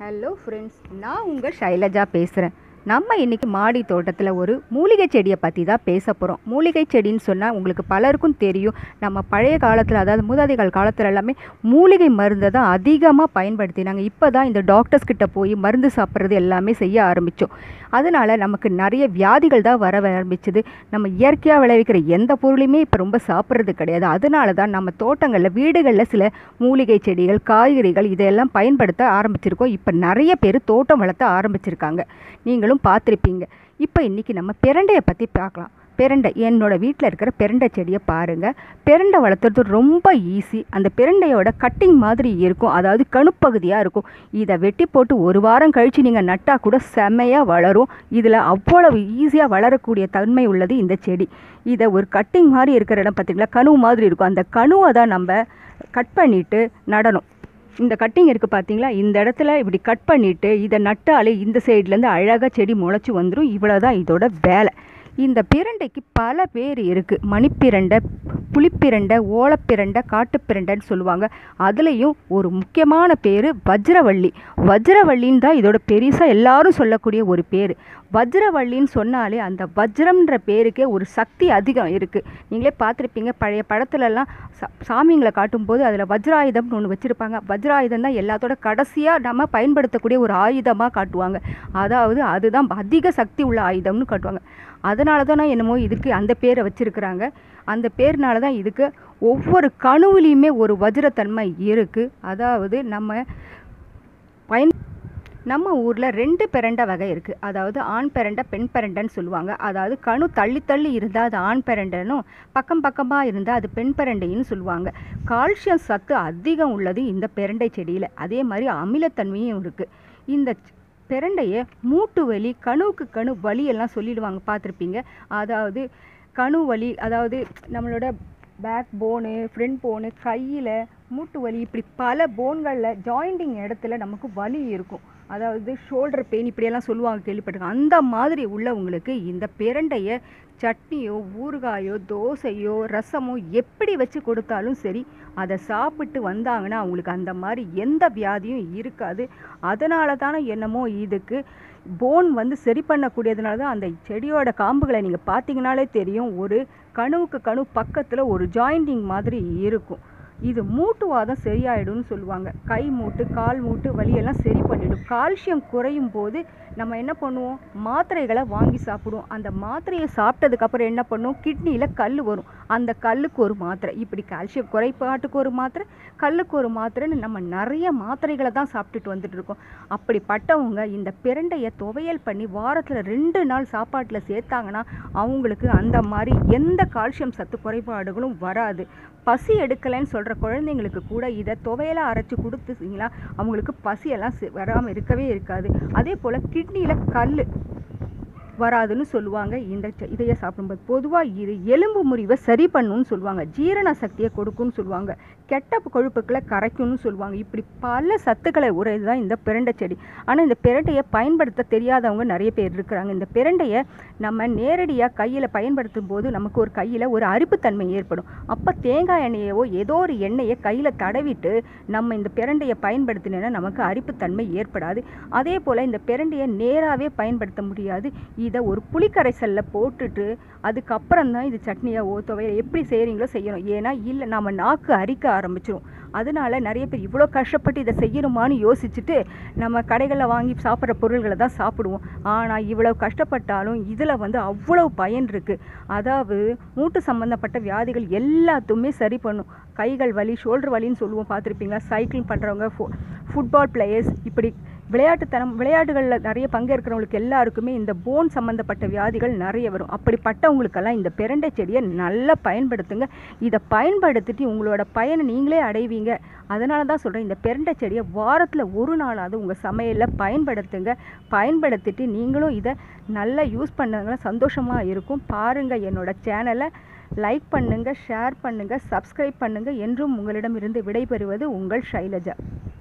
hello friends நான் உங்கள் ஷைலஜா பேசுகிறேன் நம்ம இன்றைக்கி மாடி தோட்டத்தில் ஒரு மூலிகை செடியை பற்றி தான் பேச போகிறோம் மூலிகை செடின்னு சொன்னால் உங்களுக்கு பலருக்கும் தெரியும் நம்ம பழைய காலத்தில் அதாவது மூதாதைகள் காலத்தில் எல்லாமே மூலிகை மருந்தை தான் அதிகமாக பயன்படுத்தினாங்க இப்போ தான் இந்த டாக்டர்ஸ் கிட்ட போய் மருந்து சாப்பிட்றது எல்லாமே செய்ய ஆரம்பித்தோம் அதனால் நமக்கு நிறைய வியாதிகள் தான் வர ஆரம்பிச்சது நம்ம இயற்கையாக விளைவிக்கிற எந்த பொருளையுமே இப்போ ரொம்ப சாப்பிட்றது கிடையாது அதனால தான் நம்ம தோட்டங்களில் வீடுகளில் சில மூலிகை செடிகள் காய்கறிகள் இதையெல்லாம் பயன்படுத்த ஆரம்பிச்சிருக்கோம் இப்போ நிறைய பேர் தோட்டம் வளர்த்த ஆரம்பிச்சிருக்காங்க நீங்களும் பார்த்துருப்பீங்க இப்போ இன்றைக்கி நம்ம பிரண்டையை பற்றி பார்க்கலாம் பிரண்டை என்னோட வீட்டில் இருக்கிற பிரண்டை செடியை பாருங்கள் பிரண்டை வளர்த்துறது ரொம்ப ஈஸி அந்த பிரண்டையோட கட்டிங் மாதிரி இருக்கும் அதாவது கணுப்பகுதியாக இருக்கும் இதை வெட்டி போட்டு ஒரு வாரம் கழித்து நீங்கள் நட்டால் கூட செமையாக வளரும் இதில் அவ்வளவு ஈஸியாக வளரக்கூடிய தன்மை உள்ளது இந்த செடி இதை ஒரு கட்டிங் மாதிரி இருக்கிற இடம் பார்த்திங்களா கனவு மாதிரி இருக்கும் அந்த கணுவை தான் நம்ம கட் பண்ணிவிட்டு நடணும் இந்த கட்டிங் இருக்குது பார்த்தீங்களா இந்த இடத்துல இப்படி கட் பண்ணிவிட்டு இதை நட்டாலே இந்த சைட்லேருந்து அழகாக செடி முளைச்சி வந்துடும் இவ்வளோ தான் இதோட வேலை இந்த பிரண்டைக்கு பல பேர் இருக்குது மணிப்பிரண்டை புளிப்பிரண்டை ஓலப்பிரண்டை காட்டுப்பிரண்டைன்னு சொல்லுவாங்க அதுலேயும் ஒரு முக்கியமான பேர் வஜ்ரவள்ளி வஜ்ரவள்ளின்னு தான் இதோட பெருசாக எல்லாரும் சொல்லக்கூடிய ஒரு பேர் வஜ்ரவள்ளின்னு சொன்னாலே அந்த வஜ்ரம்ன்ற பேருக்கே ஒரு சக்தி அதிகம் இருக்குது நீங்களே பார்த்துருப்பீங்க பழைய படத்துலலாம் சா சாமிங்களை காட்டும்போது அதில் வஜ்ராயுதம்னு ஒன்று வச்சுருப்பாங்க வஜ்ராயுதம் தான் எல்லாத்தோட கடைசியாக நம்ம பயன்படுத்தக்கூடிய ஒரு ஆயுதமாக காட்டுவாங்க அதாவது அதுதான் அதிக சக்தி உள்ள ஆயுதம்னு காட்டுவாங்க அதனால தான் என்னமோ இதுக்கு அந்த பேரை வச்சுருக்குறாங்க அந்த பேர்னால தான் இதுக்கு ஒவ்வொரு கணுவுலேயுமே ஒரு வஜ்ரத்தன்மை இருக்குது அதாவது நம்ம பயன் நம்ம ஊரில் ரெண்டு பெரண்டை வகை இருக்குது அதாவது ஆண் பெரண்டை பெண் பெரண்டைன்னு சொல்லுவாங்க அதாவது கணு தள்ளி தள்ளி இருந்தால் அது ஆண் பெரண்டைனும் பக்கம் பக்கமாக இருந்தால் அது பெண் பெரண்டைன்னு சொல்லுவாங்க கால்சியம் சத்து அதிகம் உள்ளது இந்த பெரண்டை செடியில் அதே மாதிரி அமிலத்தன்மையும் இருக்குது இந்த பெரண்டையை மூட்டு வலி கணுவுக்கு கணு வலியெல்லாம் சொல்லிடுவாங்க பார்த்துருப்பீங்க அதாவது கணு வலி அதாவது நம்மளோட பேக் போனு ஃப்ரண்ட் போனு கையில் மூட்டு வலி இப்படி பல போன்களில் ஜாயிண்டிங் இடத்துல நமக்கு வலி இருக்கும் அதாவது ஷோல்டர் பெயின் இப்படியெல்லாம் சொல்லுவாங்க கேள்விப்பட்டிருக்கேன் அந்த மாதிரி உள்ளவங்களுக்கு இந்த பிரண்டையை சட்னியோ ஊறுகாயோ தோசையோ ரசமோ எப்படி வச்சு கொடுத்தாலும் சரி அதை சாப்பிட்டு வந்தாங்கன்னா அவங்களுக்கு அந்த மாதிரி எந்த வியாதியும் இருக்காது அதனால தானே என்னமோ இதுக்கு போன் வந்து சரி பண்ணக்கூடியதுனால தான் அந்த செடியோட காம்புகளை நீங்கள் பார்த்தீங்கனாலே தெரியும் ஒரு கணுவுக்கு கணு பக்கத்தில் ஒரு ஜாயிண்டிங் மாதிரி இருக்கும் இது மூட்டுவாதம் சரியாயிடும்னு சொல்லுவாங்க கை மூட்டு கால் மூட்டு வலியெல்லாம் சரி பண்ணிடும் கால்சியம் குறையும் போது நம்ம என்ன பண்ணுவோம் மாத்திரைகளை வாங்கி சாப்பிடுவோம் அந்த மாத்திரையை சாப்பிட்டதுக்கப்புறம் என்ன பண்ணுவோம் கிட்னியில் கல் வரும் அந்த கல்லுக்கு ஒரு மாத்திரை இப்படி கால்சியம் குறைபாட்டுக்கு ஒரு மாத்திரை கல்லுக்கு ஒரு மாத்திரைன்னு நம்ம நிறைய மாத்திரைகளை தான் சாப்பிட்டுட்டு வந்துட்டு இருக்கோம் அப்படிப்பட்டவங்க இந்த பிரண்டையை துவையல் பண்ணி வாரத்தில் ரெண்டு நாள் சாப்பாட்டில் சேர்த்தாங்கன்னா அவங்களுக்கு அந்த மாதிரி எந்த கால்சியம் சத்து குறைபாடுகளும் வராது பசி எடுக்கலைன்னு சொல்கிற குழந்தைங்களுக்கு கூட இதை துவையலாக அரைச்சி கொடுத்துச்சிங்களா அவங்களுக்கு பசியெல்லாம் வராமல் இருக்கவே இருக்காது அதே போல் கிட்னியில் கல் வராதுன்னு சொல்லுவாங்க இந்த இதையை சாப்பிடும்போது பொதுவாக இது எலும்பு முறிவை சரி பண்ணுன்னு சொல்லுவாங்க ஜீரண சக்தியை கொடுக்குன்னு சொல்லுவாங்க கெட்ட கொழுப்புக்களை கரைக்கும்னு சொல்லுவாங்க இப்படி பல சத்துக்களை உரைது தான் இந்த பிரண்டை செடி ஆனால் இந்த பிரண்டையை பயன்படுத்த தெரியாதவங்க நிறைய பேர் இருக்கிறாங்க இந்த பிரண்டையை நம்ம நேரடியாக கையில் பயன்படுத்தும் போது நமக்கு ஒரு கையில் ஒரு அரிப்புத்தன்மை ஏற்படும் அப்போ தேங்காய் எண்ணெயவோ ஏதோ ஒரு எண்ணெயை கையில் தடவிட்டு நம்ம இந்த பிரண்டையை பயன்படுத்தினோன்னா நமக்கு அரிப்புத்தன்மை ஏற்படாது அதே போல் இந்த பிரண்டையை நேராகவே பயன்படுத்த முடியாது இதை ஒரு புளிக்கரைசலில் போட்டுட்டு அதுக்கப்புறம் தான் இது சட்னியாவோ துவையல் எப்படி செய்கிறீங்களோ செய்யணும் ஏன்னா இல்லை நம்ம நாக்கு அரிக்க ஆரம்பிச்சிடும் அதனால நிறைய பேர் இவ்வளோ கஷ்டப்பட்டு இதை செய்யணுமான்னு யோசிச்சுட்டு நம்ம கடைகளில் வாங்கி சாப்பிட்ற பொருள்களை தான் சாப்பிடுவோம் ஆனால் இவ்வளோ கஷ்டப்பட்டாலும் இதில் வந்து அவ்வளோ பயன் இருக்குது அதாவது மூட்டு சம்மந்தப்பட்ட வியாதிகள் எல்லாத்துமே சரி பண்ணும் கைகள் வலி ஷோல்டர் வலின்னு சொல்லுவோம் பார்த்துருப்பீங்களா சைக்கிளிங் பண்ணுறவங்க ஃபு ஃபுட்பால் பிளேயர்ஸ் இப்படி விளையாட்டுத்தனம் விளையாட்டுகளில் நிறைய பங்கேற்கிறவங்களுக்கு எல்லாருக்குமே இந்த போன் சம்மந்தப்பட்ட வியாதிகள் நிறைய வரும் அப்படிப்பட்டவங்களுக்கெல்லாம் இந்த பிரண்டை செடியை நல்லா பயன்படுத்துங்க இதை பயன்படுத்திட்டு உங்களோட பயனை நீங்களே அடைவீங்க அதனால தான் சொல்கிறேன் இந்த பிரண்டை செடியை வாரத்தில் ஒரு நாளாவது உங்கள் சமையலில் பயன்படுத்துங்க பயன்படுத்திட்டு நீங்களும் இதை நல்லா யூஸ் பண்ணதுனால சந்தோஷமாக இருக்கும் பாருங்கள் என்னோடய சேனலை லைக் பண்ணுங்கள் ஷேர் பண்ணுங்கள் சப்ஸ்கிரைப் பண்ணுங்கள் என்றும் உங்களிடமிருந்து விடைபெறுவது உங்கள் ஷைலஜா